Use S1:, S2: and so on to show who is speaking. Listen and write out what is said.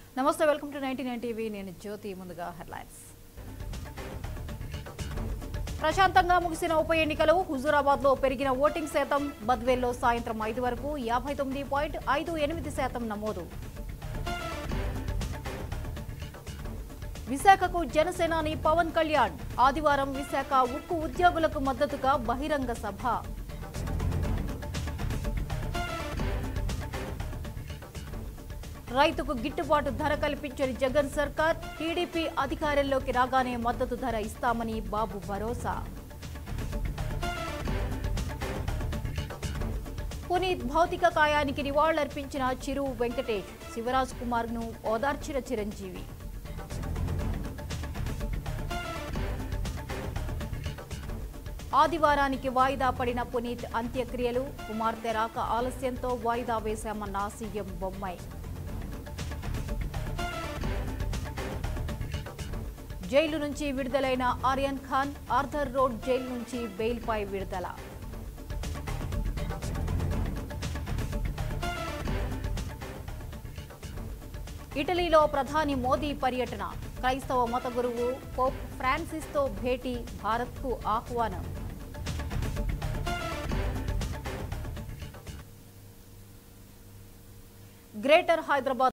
S1: నమస్తే welcome to ninety nine TV నేను జ్యోతి ముందుగా హెడ్లైన్స్ ప్రశాంతంగా ముగిసిన ఉప ఎన్నికలు హుజూరాబాద్ లో పెరిగిన ఓటింగ్ శాతం బద్వేల్లో సాయంత్రం ఐదు వరకు యాభై తొమ్మిది పాయింట్ ఐదు ఎనిమిది శాతం నమోదు విశాఖకు జనసేనాని పవన్ కళ్యాణ్ ఆదివారం విశాఖ ఉక్కు ఉద్యోగులకు మద్దతుగా బహిరంగ సభ రైతుకు గిట్టుబాటు ధర కల్పించని జగన్ సర్కార్ టీడీపీ అధికారంలోకి రాగానే మద్దతు ధర ఇస్తామని బాబు భరోసా పునీత్ భౌతిక కాయానికి నివాళులర్పించిన చిరు వెంకటేష్ శివరాజ్ కుమార్ ను ఓదార్చిన చిరంజీవి ఆదివారానికి వాయిదా పడిన పునీత్ అంత్యక్రియలు కుమార్తె రాక ఆలస్యంతో వాయిదా వేశామన్న సీఎం బొమ్మాయి జైలు నుంచి విడుదలైన ఆర్యన్ ఖాన్ ఆర్థర్ రోడ్ జైలు నుంచి బెయిల్పై విడుదల ఇటలీలో ప్రధాని మోదీ పర్యటన క్రైస్తవ మత గురువు పోప్ ఫ్రాన్సిస్తో భేటీ భారత్కు ఆహ్వానం గ్రేటర్ హైదరాబాద్